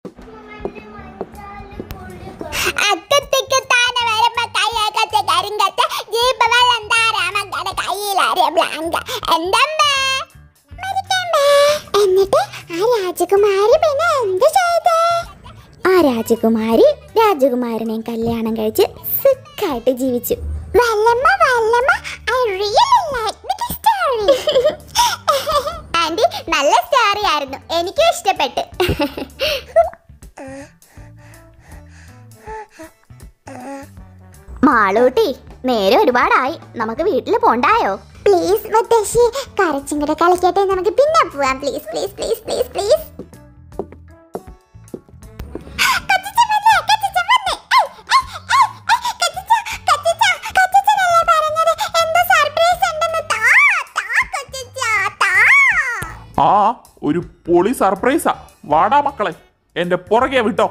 അക്കത്തേക്ക് താനെ വരുമ്പോ കൈയൊക്കെ കരിങ്കത്ത് ജീപ്പ് വെള്ളം താരാമക്കടെ കയ്യിലാരെ ബ്ലാങ്ക എന്തമ്മേ എന്നിട്ട് ആ രാജകുമാരി പിന്നെ എന്ത് ചെയ്തേ ആ രാജകുമാരി രാജകുമാരനെ കല്യാണം കഴിച്ച് സുഖായിട്ട് ജീവിച്ചു വല്ലമ്മ വല്ലമ്മ I really like the story aunty നല്ല സ്റ്റോറി ആയിരുന്നു എനിക്കും ഇഷ്ടപ്പെട്ടു മാളൂട്ടി നേരെ ഒരുപാടായി നമുക്ക് വീട്ടിൽ പോണ്ടായോ പ്ലീസ് മുത്തശ്ശി കരച്ചും കൂടെ കളിക്കട്ടെ നമുക്ക് പിന്നെ പോവാം please please please please please ആ ഒരു പൊളി സർപ്രൈസാ വാടാ മക്കളെ എന്റെ പുറകെ വിട്ടോ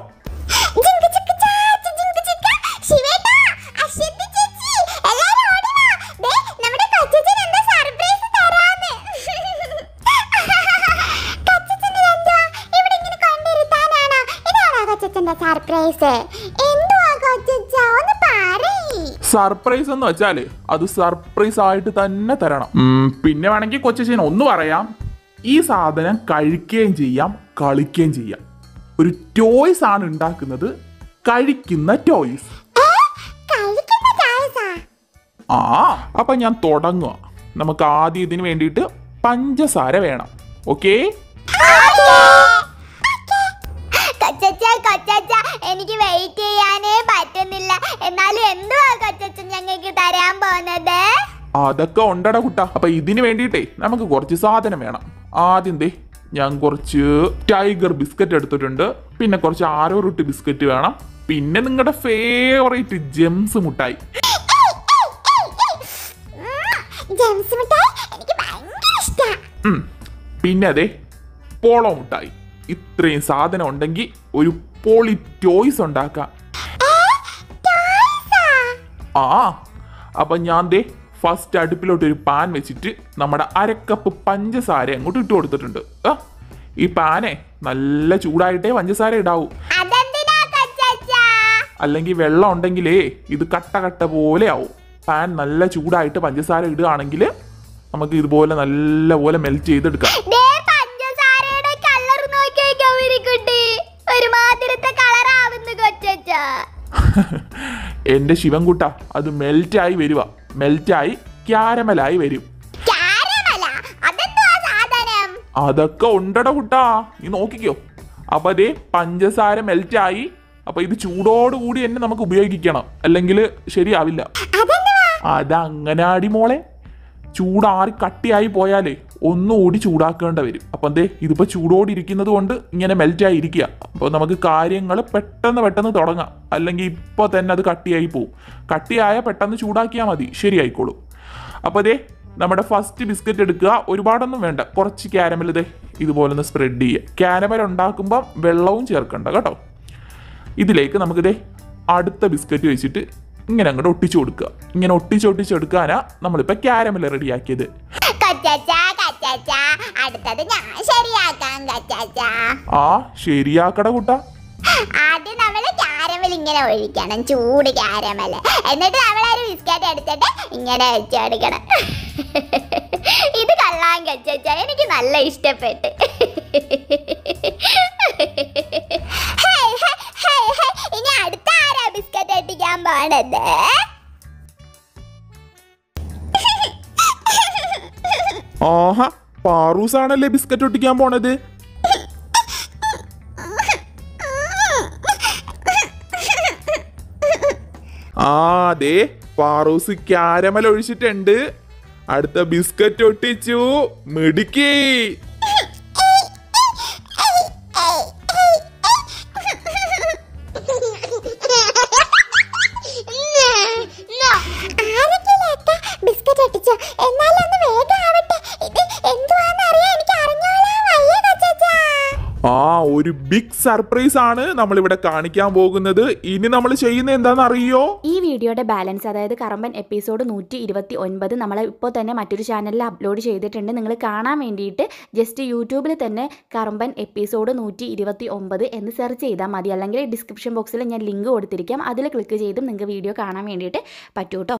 സർപ്രൈസ് എന്തുവാ കൊച്ചച്ച ഒന്ന് പറയ് സർപ്രൈസ് എന്ന് വെച്ചാല് അത് സർപ്രൈസ് ആയിട്ട് തന്നെ തരണം ഉം, പിന്നെ വേണമെങ്കിൽ കൊച്ചീന ഒന്ന് പറയാം ഈ സാധനം കഴിക്കുകയും ചെയ്യാം കളിക്കുകയും ചെയ്യാം ഒരു ടോയ്സ് ആണ് ഉണ്ടാക്കുന്നത് കഴിക്കുന്ന ടോയ്സ് ഏ? കഴിക്കുന്ന ചായസാ ആ അപ്പൊ ഞാൻ തുടങ്ങുക നമുക്ക് ആദ്യം ഇതിന് വേണ്ടിയിട്ട് പഞ്ചസാര വേണം ഓക്കേ കൊച്ചച്ച കൊച്ചച്ച എനിക്ക് വെയിറ്റ് ചെയ്യാനേ പറ്റുന്നില്ല എന്നാലും എന്തുവാ കൊച്ചച്ച ഞങ്ങൾക്ക് തരാൻ പോകുന്നത് അതൊക്കെ ഉണ്ടട കുട്ട അപ്പൊ ഇതിന് വേണ്ടിയിട്ടേ നമുക്ക് കുറച്ച് സാധനം വേണം ആദ്യം ദേ ഞാൻ കുറച്ച് ടൈഗർ ബിസ്ക്കറ്റ് എടുത്തിട്ടുണ്ട് പിന്നെ കുറച്ച് ആരോ റൂട്ട് ബിസ്ക്കറ്റ് വേണം പിന്നെ നിങ്ങളുടെ ഫേവറേറ്റ് ജെംസ് മുട്ടായി ജെംസ് മിഠായി എനിക്ക് ഭയങ്കര ഇഷ്ടാ ഉം. പിന്നെ അതെ പോളോ മുട്ടായി ഇത്രയും സാധനം ഉണ്ടെങ്കിൽ ഒരു പോളി ടോയ്സ് ഉണ്ടാക്കാം ആ അപ്പൊ ഞാൻ ദേ ഫസ്റ്റ് അടുപ്പിലോട്ട് ഒരു പാൻ വെച്ചിട്ട് നമ്മുടെ അരക്കപ്പ് പഞ്ചസാര അങ്ങോട്ട് ഇട്ട് കൊടുത്തിട്ടുണ്ട് ആ ഈ പാനെ നല്ല ചൂടായിട്ടേ പഞ്ചസാര ഇടാവൂ അതെന്തിനാ കൊച്ചച്ച അല്ലെങ്കിൽ വെള്ളം ഉണ്ടെങ്കിലേ ഇത് കട്ട കട്ട പോലെ ആവും പാൻ നല്ല ചൂടായിട്ട് പഞ്ചസാര ഇടുകയാണെങ്കിൽ നമുക്ക് ഇതുപോലെ നല്ല പോലെ മെൽറ്റ് ചെയ്തെടുക്കാം ദേ പഞ്ചസാരയുടെ കളർ നോക്കിയേ ഗൗരിക്കുട്ടി ഒരുമാതിരത്തെ കളർ ആവുന്നു കൊച്ചച്ച എന്റെ ശിവൻകുട്ട അത് മെൽറ്റായി വരുക മെൽറ്റായി ക്യാരമലായി വരും ക്യാരമല അതെന്തുവാ സാധനം അതൊക്കെ ഉണ്ടട കുട്ടാ നീ നോക്കിക്കോ അപ്പൊ അതേ പഞ്ചസാര മെൽറ്റായി അപ്പൊ ഇത് ചൂടോടുകൂടി തന്നെ നമുക്ക് ഉപയോഗിക്കണം അല്ലെങ്കിൽ ശരിയാവില്ല അതെന്തുവാ അതങ്ങനെ അടി മോളെ ചൂടാറി കട്ടിയായി പോയാലേ ഒന്നുകൂടി ചൂടാക്കേണ്ട വരും അപ്പം എന്തേ ഇതിപ്പോൾ ചൂടോടെ ഇരിക്കുന്നത് കൊണ്ട് ഇങ്ങനെ മെൽറ്റായി ഇരിക്കുക അപ്പോൾ നമുക്ക് കാര്യങ്ങൾ പെട്ടെന്ന് പെട്ടെന്ന് തുടങ്ങാം അല്ലെങ്കിൽ ഇപ്പോൾ തന്നെ അത് കട്ടിയായി പോവും കട്ടിയായ പെട്ടെന്ന് ചൂടാക്കിയാൽ മതി ശരിയായിക്കോളും അപ്പോൾ ദേ നമ്മുടെ ഫസ്റ്റ് ബിസ്ക്കറ്റ് എടുക്കുക ഒരുപാടൊന്നും വേണ്ട കുറച്ച് ക്യാരമൽ ഇതേ ഇതുപോലെ ഒന്ന് സ്പ്രെഡ് ചെയ്യുക ക്യാരമൽ ഉണ്ടാക്കുമ്പം വെള്ളവും ചേർക്കണ്ട കേട്ടോ ഇതിലേക്ക് നമുക്കിതേ അടുത്ത ബിസ്ക്കറ്റ് വെച്ചിട്ട് ഇങ്ങനെ അങ്ങോട്ട് ഒട്ടിച്ചു കൊടുക്കുക ഇങ്ങനെ ഒട്ടിച്ച് ഒട്ടിച്ചെടുക്കാനാ നമ്മളിപ്പോൾ ക്യാരമൽ റെഡിയാക്കിയത് കൊച്ചച്ച കൊച്ചച്ച അടുത്തത് ഞാൻ ശരിയാക്കാം കൊച്ചച്ച ആ ശരിയാക്കട കുട്ട ആദ്യം നമ്മള് ക്യാരമൽ ഇങ്ങനെ ഒഴിക്കണം ചൂട് ക്യാരമൽ എന്നിട്ട് നമ്മളൊരു ബിസ്ക്കറ്റ് എടുത്തിട്ട് ഇങ്ങനെ വെച്ചെടുക്കണം ഇത് കള്ളാൻ കച്ചച്ച എനിക്ക് നല്ല ഇഷ്ടപ്പെട്ട് ഹേയ്, ഹേയ്, ഹേയ്, ഹേയ്. ഇനി അടുത്ത ആരാ ബിസ്ക്കറ്റ് ഒട്ടിക്കാൻ പോണത് ആഹാ പാറൂസ് ആണല്ലേ ബിസ്ക്കറ്റ് ഒട്ടിക്കാൻ പോണത് ആ അതെ പാറൂസ് ക്യാരമൽ ഒഴിച്ചിട്ടുണ്ട് അടുത്ത ബിസ്ക്കറ്റ് ഒട്ടിച്ചു മിടുക്കി ബിസ്ക്കറ്റ് ഒട്ടിച്ചു എന്നാലൊന്ന് വേഗം ആവട്ടെ ഇത് എന്തുവാന്ന് അറിയാൻ എനിക്ക് അറിഞ്ഞോളാം വയ്യ കൊച്ചാ ആ ഒരു ബിഗ് സർപ്രൈസ് ആണ് നമ്മൾ ഇവിടെ കാണിക്കാൻ പോകുന്നത് ഇനി നമ്മൾ ചെയ്യുന്ന എന്താണെന്ന് അറിയോ ഈ വീഡിയോയുടെ ബാലൻസ് അതായത് കറമ്പൻ എപ്പിസോഡ് നൂറ്റി ഇരുപത്തി ഒൻപത് നമ്മൾ ഇപ്പോൾ തന്നെ മറ്റൊരു ചാനലിൽ അപ്ലോഡ് ചെയ്തിട്ടുണ്ട് നിങ്ങൾ കാണാൻ വേണ്ടിയിട്ട് ജസ്റ്റ് യൂട്യൂബിൽ തന്നെ കറമ്പൻ എപ്പിസോഡ് നൂറ്റി ഇരുപത്തി ഒമ്പത് എന്ന് സെർച്ച് ചെയ്താൽ മതി അല്ലെങ്കിൽ ഡിസ്ക്രിപ്ഷൻ ബോക്സിൽ ഞാൻ ലിങ്ക് കൊടുത്തിരിക്കാം അതിൽ ക്ലിക്ക് ചെയ്തും നിങ്ങൾക്ക് വീഡിയോ കാണാൻ വേണ്ടിയിട്ട് പറ്റൂ കേട്ടോ